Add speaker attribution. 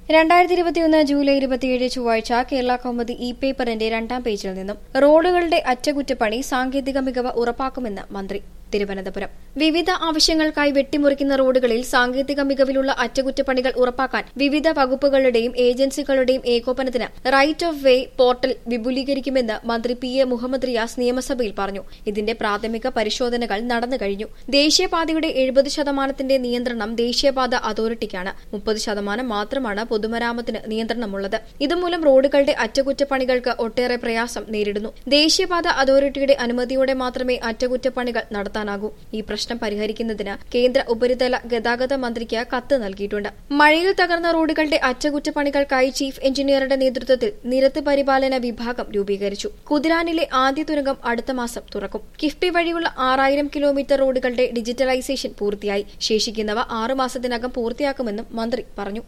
Speaker 1: രണ്ടായിരത്തി ഇരുപത്തിയൊന്ന് ജൂലൈ ഇരുപത്തിയേഴ് ചൊവ്വാഴ്ച കേരള കൗമുദി ഇ പേപ്പറിന്റെ രണ്ടാം പേജിൽ നിന്നും റോഡുകളുടെ അറ്റകുറ്റപ്പണി സാങ്കേതിക മികവ് ഉറപ്പാക്കുമെന്ന് മന്ത്രി തിരുവനന്തപുരം വിവിധ ആവശ്യങ്ങൾക്കായി വെട്ടിമുറിക്കുന്ന റോഡുകളിൽ സാങ്കേതിക മികവിലുള്ള അറ്റകുറ്റപ്പണികൾ ഉറപ്പാക്കാൻ വിവിധ വകുപ്പുകളുടെയും ഏജൻസികളുടെയും ഏകോപനത്തിന് റൈറ്റ് ഓഫ് വേ പോർട്ടൽ വിപുലീകരിക്കുമെന്ന് മന്ത്രി പി എ മുഹമ്മദ് റിയാസ് നിയമസഭയിൽ പറഞ്ഞു ഇതിന്റെ പ്രാഥമിക പരിശോധനകൾ നടന്നു കഴിഞ്ഞു ദേശീയപാതയുടെ എഴുപത് ശതമാനത്തിന്റെ നിയന്ത്രണം ദേശീയപാത അതോറിറ്റിക്കാണ് മുപ്പത് ശതമാനം മാത്രമാണ് പൊതുമരാമത്തിന് നിയന്ത്രണമുള്ളത് ഇതുമൂലം റോഡുകളുടെ അറ്റകുറ്റപ്പണികൾക്ക് ഒട്ടേറെ പ്രയാസം നേരിടുന്നു ദേശീയപാത അതോറിറ്റിയുടെ അനുമതിയോടെ മാത്രമേ അറ്റകുറ്റപ്പണികൾ നടത്താനാകൂ ഈ പ്രശ്നം പരിഹരിക്കുന്നതിന് കേന്ദ്ര ഉപരിതല ഗതാഗത മന്ത്രിക്ക് കത്ത് നൽകിയിട്ടുണ്ട് മഴയിൽ തകർന്ന റോഡുകളുടെ അറ്റകുറ്റപ്പണികൾക്കായി ചീഫ് എഞ്ചിനീയറുടെ നേതൃത്വത്തിൽ നിരത്ത് പരിപാലന വിഭാഗം രൂപീകരിച്ചു കുതിരാനിലെ ആദ്യ തുരങ്കം അടുത്ത മാസം തുറക്കും കിഫ്ബി വഴിയുള്ള ആറായിരം കിലോമീറ്റർ റോഡുകളുടെ ഡിജിറ്റലൈസേഷൻ പൂർത്തിയായി ശേഷിക്കുന്നവ ആറുമാസത്തിനകം പൂർത്തിയാക്കുമെന്നും മന്ത്രി പറഞ്ഞു